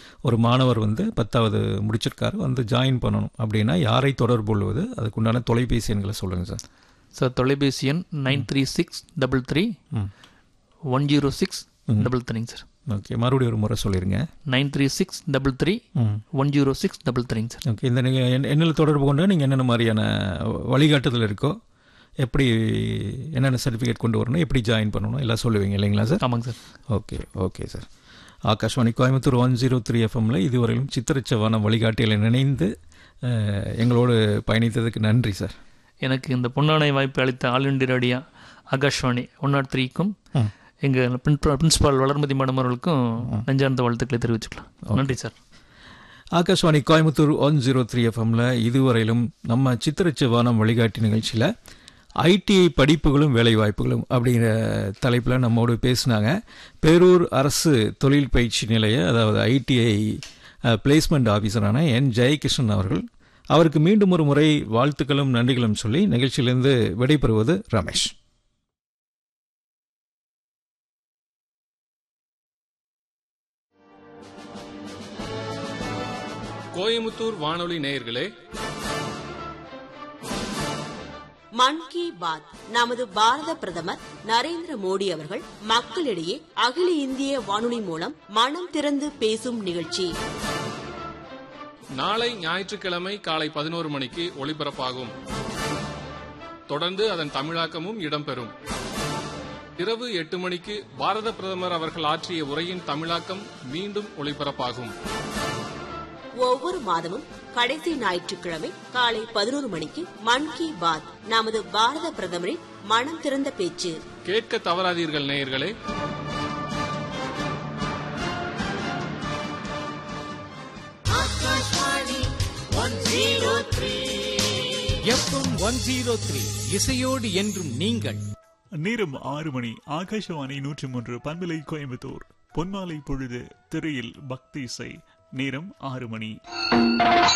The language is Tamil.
ஒரு மாணவர் வந்து பத்தாவது முடிச்சிருக்காரு வந்து ஜாயின் பண்ணணும் அப்படின்னா யாரை தொடர்பு கொள்வது அதுக்குண்டான தொலைபேசி எண்களை சொல்லுங்கள் சார் சார் தொலைபேசி எண் nine three six double three ம் ஒன் ஜீரோ சிக்ஸ் டபுள் த்ரீங்க சார் ஓகே மறுபடியும் ஒரு முறை சொல்லிடுங்க nine three six double three ம் ஒன் ஜீரோ சிக்ஸ் டபுள் த்ரீங்க சார் ஓகே இந்த நீங்கள் என் எண்ணில் தொடர்பு கொண்டு நீங்கள் என்னென்ன மாதிரியான வழிகாட்டுதல் இருக்கோ எப்படி என்னென்ன சர்டிஃபிகேட் கொண்டு வரணும் எப்படி ஜாயின் பண்ணணும் எல்லாம் சொல்லுவீங்க இல்லைங்களா சார் ஆமாங்க sir okay okay sir Akashvani Coimbatore one zero three எஃப்எம்மில் இதுவரையிலும் சித்திரச்சவான வழிகாட்டிகளை நினைந்து அஹ், எங்களோடு பயணித்ததுக்கு நன்றி சார் எனக்கு இந்த பொன்னானை வாய்ப்பு அளித்த all India radio Akashvani one nought த்ரீக்கும் ம். எங்கள் பிரின்சிபால் வளர்மதி மேடம் அவர்களுக்கும் நெஞ்சார்ந்த வாழ்த்துக்களை தெரிவிச்சுக்கலாம் நன்றி sir Akashvani Coimbatore one zero three எஃப்எம்மில் இதுவரையிலும் நம்ம சித்திரச்சவானம் வழிகாட்டி நிகழ்ச்சியில் ஐடிஐ படிப்புகளும் வேலைவாய்ப்புகளும் அப்படிங்கிற தலைப்பில் நம்மோடு பேசினாங்க பேரூர் அரசு தொழில் பயிற்சி நிலைய அதாவது ஐடிஐ பிளேஸ்மெண்ட் ஆஃபீஸரான என் ஜெயகிருஷ்ணன் அவர்கள் அவருக்கு மீண்டும் ஒரு முறை வாழ்த்துக்களும் நன்றிகளும் சொல்லி நிகழ்ச்சியிலிருந்து விடைபெறுவது ரமேஷ் கோயமுத்தூர் வானொலி நேயர்களே மன் கி பாத் நமது பாரத பிரதமர் நரேந்திர மோடி அவர்கள் மக்களிடையே அகில இந்திய வானொலி மூலம் மனம் திறந்து பேசும் நிகழ்ச்சி நாளை ஞாயிற்றுக்கிழமை காலை பதினோரு மணிக்கு ஒளிபரப்பாகும் தொடர்ந்து அதன் தமிழாக்கமும் இடம்பெறும் இரவு எட்டு மணிக்கு பாரத பிரதமர் அவர்கள் ஆற்றிய உரையின் தமிழாக்கம் மீண்டும் ஒளிபரப்பாகும் ஒவ்வொரு மாதமும் கடைசி ஞாயிற்றுக்கிழமை காலை பதினோரு மணிக்கு மன் கி பாத் நமது பாரத பிரதமரின் மனம் திறந்த பேச்சு கேட்க தவறாதீர்கள் நேயர்களே எஃப்எம் ஒன் ஜீரோ த்ரீ இசையோடு என்றும் நீங்கள் நேரம் ஆறு மணி ஆகாஷவாணி நூற்றி மூன்று பண்பலை கோயம்புத்தூர் பொன்மாலை பொழுது திரையில் பக்தி இசை நேரம் ஆறு மணி